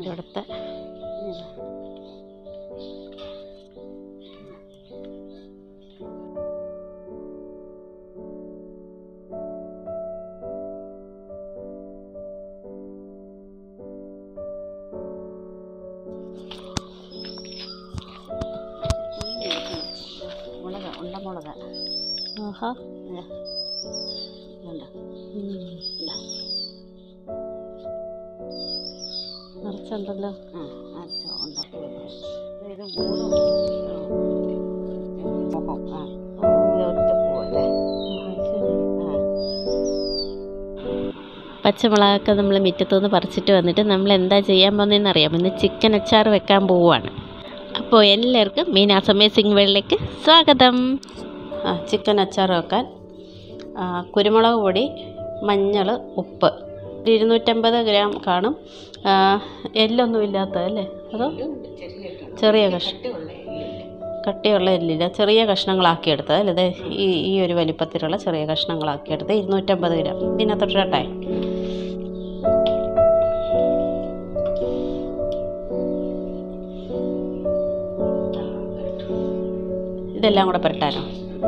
ഇവിടുത്തെ മുളക് ഉണ്ട മുളക് ആഹാ ഇതാ. ഇതുണ്ട്. ഉം. ഇതാ. നിറച്ചുണ്ടല്ലോ ആ, അരച്ച ഉണ്ട ഇത് മൂന്ന് മുഖം ആ ഇത് ഒറ്റ പൂവല്ലേ ആഹാ, ശരി ആ പച്ചമുളകൊക്കെ നമ്മൾ മുറ്റത്തുനിന്ന് പറിച്ചിട്ട് വന്നിട്ട് നമ്മൾ എന്താ ചെയ്യാൻ പോകുന്നതെന്ന് അറിയാം ഇന്ന് ചിക്കൻ അച്ചാർ വെക്കാൻ പോവുകയാണ് അപ്പോൾ എല്ലാവർക്കും മീനാസ് അമേസിംഗ് വേൾഡിലേക്ക് സ്വാഗതം ആ ചിക്കൻ അച്ചാർ വെക്കാൻ ആ, കുരുമുളക് പൊടി മഞ്ഞൾ ഉപ്പ് ഒരു ഇരുന്നൂറ്റമ്പത് ഗ്രാം കാണും ആ, എല്ലൊന്നും ഇല്ലാത്തത് അല്ലേ അതോ ചെറിയ കഷ്ണം കട്ടിയുള്ള എല്ലില്ല ചെറിയ കഷ്ണങ്ങളാക്കിയെടുത്തത് അല്ലേ ദേ ഈ ഈ ഒരു വലിപ്പത്തിലുള്ള ചെറിയ കഷ്ണങ്ങളാക്കിയെടുത്ത് ഇരുന്നൂറ്റമ്പത് ഗ്രാം ഇതിനകത്തോട്ടെ ഇതെല്ലാം കൂടെ പുരട്ടാനോ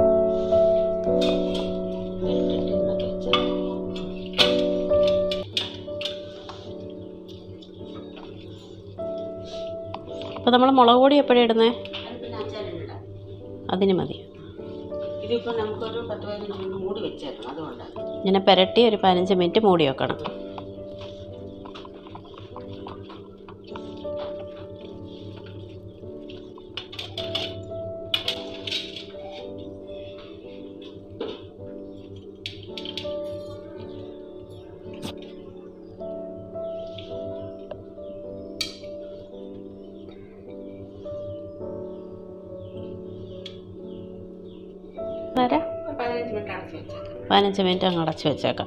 അപ്പോൾ നമ്മൾ മുളക് പൊടി എപ്പോഴാണ് ഇടുന്നത് അതിന് മതി ഇതിപ്പോൾ നമുക്കൊരു പത്ത് പതിനഞ്ച് മിനിറ്റ് മൂടി വെച്ചേക്കണം അതുകൊണ്ടാണ് ഇങ്ങനെ പുരട്ടി ഒരു പതിനഞ്ച് മിനിറ്റ് മൂടി വെക്കണം നേരെ ഒരു പതിനഞ്ച് മിനിറ്റ് അടച്ച് വെച്ചേക്കണം പതിനഞ്ച് മിനിറ്റ് അങ്ങ് അടച്ച് വെച്ചേക്കാം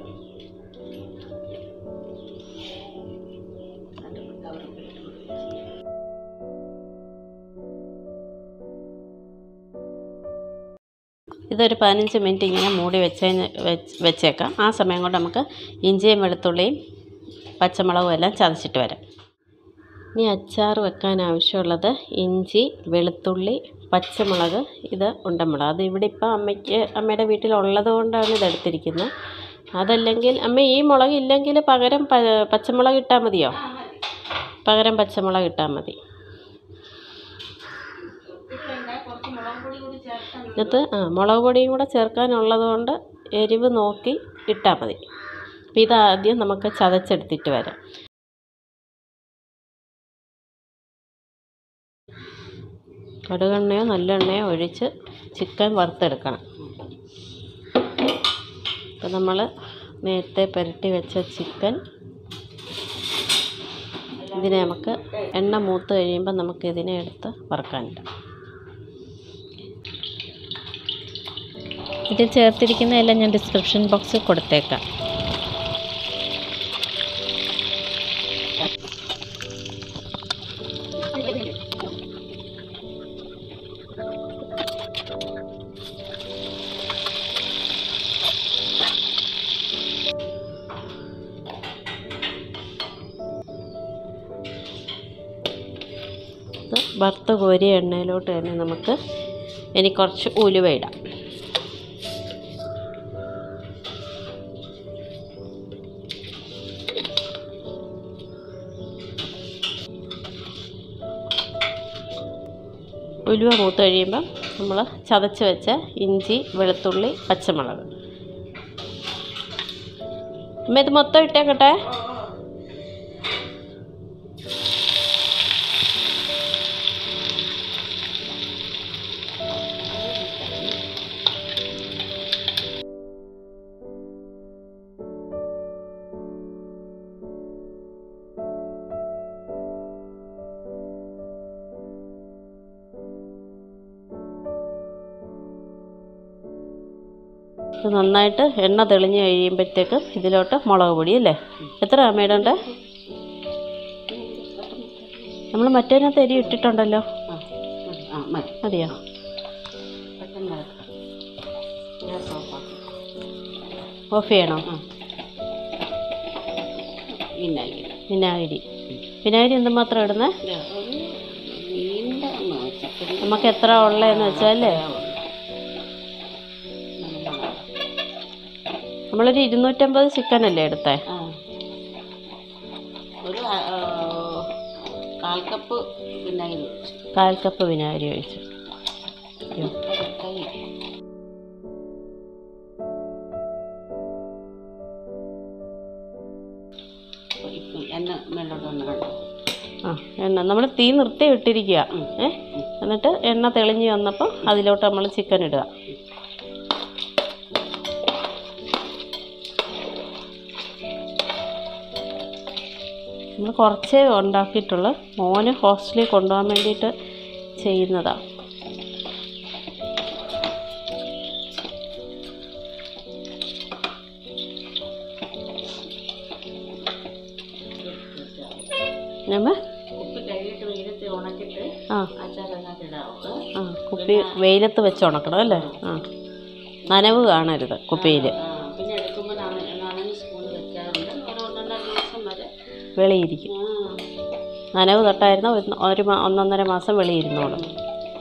ഇതൊരു പതിനഞ്ച് മിനിറ്റ് ഇങ്ങനെ മൂടി വെച്ചതിന് വെച്ച് വെച്ചേക്കാം ആ സമയം കൊണ്ട് നമുക്ക് ഇഞ്ചിയും വെളുത്തുള്ളിയും പച്ചമുളകും എല്ലാം ചതച്ചിട്ട് വരാം ഇനി അച്ചാർ വെക്കാൻ ആവശ്യമുള്ളത് ഇഞ്ചി വെളുത്തുള്ളി പച്ചമുളക് ഇത് ഉണ്ടമുളക് അത് ഇവിടെ ഇപ്പോൾ അമ്മയ്ക്ക് അമ്മയുടെ വീട്ടിലുള്ളത് കൊണ്ടാണ് ഇതെടുത്തിരിക്കുന്നത് അതല്ലെങ്കിൽ അമ്മ ഈ മുളക് ഇല്ലെങ്കിൽ പകരം പ- പച്ചമുളക് ഇട്ടാൽ മതിയോ പകരം പച്ചമുളക് ഇട്ടാൽ മതി കുറച്ച് മുളക് പൊടി കൂടി ചേർക്കാൻ എന്നിട്ട് ആ മുളക് പൊടിയും കൂടെ ചേർക്കാനുള്ളത് കൊണ്ട് എരിവ് നോക്കി ഇട്ടാൽ മതി അപ്പോൾ ഇതാദ്യം നമുക്ക് ചതച്ചെടുത്തിട്ട് വരാം കടുകെണ്ണയോ നല്ലെണ്ണയോ ഒഴിച്ച് ചിക്കൻ വറുത്തെടുക്കണം അപ്പോൾ നമ്മൾ നേരത്തെ പുരട്ടി വെച്ച ചിക്കൻ ഇതിനെ നമുക്ക് എണ്ണ മൂത്ത് കഴിയുമ്പോൾ നമുക്ക് ഇതിനെ എടുത്ത് വറുക്കാനിടാം ഇത് ചേർത്തിരിക്കുന്നതെല്ലാം ഞാൻ ഡിസ്ക്രിപ്ഷൻ ബോക്സിൽ കൊടുത്തേക്കാം ഇത് വറുത്ത് കോരിയ എണ്ണയിലോട്ട് തന്നെ നമുക്ക് ഇനി കുറച്ച് ഉലുവ ഇടാം ഉലുവ മൂത്ത് കഴിയുമ്പോൾ നമ്മൾ ചതച്ച് വെച്ച ഇഞ്ചി വെളുത്തുള്ളി പച്ചമുളക് അമ്മ ഇത് മൊത്തം ഇട്ടേക്കട്ടെ ഇത് നന്നായിട്ട് എണ്ണ തെളിഞ്ഞ് കഴിയുമ്പോഴത്തേക്കും ഇതിലോട്ട് മുളക് പൊടി അല്ലേ എത്ര അമ്മയിടണ്ടേ നമ്മൾ മറ്റേതിനകത്ത് എരി ഇട്ടിട്ടുണ്ടല്ലോ ആ ആ മതി മതിയോ പെട്ടെന്ന് വഴക്കാം ഗ്യാസ് ഓഫാക്കി ഓഫ് ചെയ്യണോ ആ വിനാഗിരി വിനാഗിരി വിനാഗിരി എന്തുമാത്രം ഇടുന്നത് ഇല്ല, ഒരു നീണ്ട ഒന്ന് ചിക്കൻ നമുക്ക് എത്ര ഉള്ളതെന്ന് വെച്ചാൽ നമ്മളൊരു ഇരുന്നൂറ്റമ്പത് ചിക്കനല്ലേ എടുത്തേ ആ ഒരു ആ, ആ, കാൽ കപ്പ് വിനാഗിരി ഒഴിച്ചു കാൽ കപ്പ് വിനാഗിരി ഒഴിച്ചു അയ്യോ. കൈ ഇപ്പം എണ്ണ മേലോട്ട് വന്ന് കണ്ടോ ആ എണ്ണ നമ്മൾ തീ നിർത്തി ഇട്ടിരിക്കുക ഏ എന്നിട്ട് എണ്ണ തെളിഞ്ഞ് വന്നപ്പോൾ അതിലോട്ട് നമ്മൾ ചിക്കൻ ഇടുക നമ്മൾ കുറച്ചേ ഉണ്ടാക്കിയിട്ടുള്ളൂ മോന് ഹോസ്റ്റലിൽ കൊണ്ടുപോകാൻ വേണ്ടിയിട്ട് ചെയ്യുന്നതാണ് നമ്മ ഉപ്പ് കഴുകിയിട്ട് വെയിലത്ത് ഉണക്കിയിട്ട് ആ അച്ചാറതിനകത്ത് ഇടാവുക ആ കുപ്പി വെയിലത്ത് വെച്ച് ഉണക്കണം അല്ലേ ആ നനവ് കാണരുത് കുപ്പിയിൽ ആ, പിന്നെ എടുക്കുമ്പോൾ നാലഞ്ച് സ്പൂൺ വെക്കാറുണ്ട് ഒരു ഒന്നൊന്നര മാസം വരെ വെളിയിരിക്കും ആ, നനവ് തൊട്ടായിരുന്ന ഒരു- ഒരു മാ- ഒന്നൊന്നര മാസം വെളിയിരുന്നോളും ഇടുക.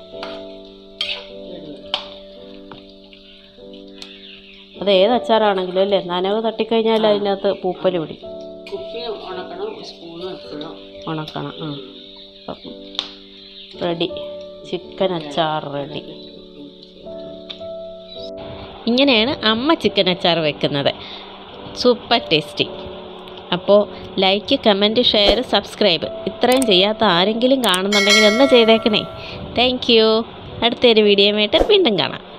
അത് ഏത് അച്ചാറാണെങ്കിലും അല്ലേ നനവ് തട്ടിക്കഴിഞ്ഞാൽ അതിനകത്ത് പൂപ്പൽ പിടിക്കും കുപ്പി ഉണക്കണം സ്പൂണും എപ്പോഴും ഉണക്കണം ആ അപ്പം റെഡി ചിക്കൻ അച്ചാർ റെഡി ഇങ്ങനെയാണ് അമ്മ ചിക്കൻ അച്ചാർ വെക്കുന്നത് സൂപ്പർ ടേസ്റ്റി അപ്പോൾ ലൈക്ക് കമൻറ്റ് ഷെയർ സബ്സ്ക്രൈബ് ഇത്രയും ചെയ്യാത്ത ആരെങ്കിലും കാണുന്നുണ്ടെങ്കിൽ ഒന്ന് ചെയ്തേക്കണേ താങ്ക് യു അടുത്തൊരു വീഡിയോയുമായിട്ട് വീണ്ടും കാണാം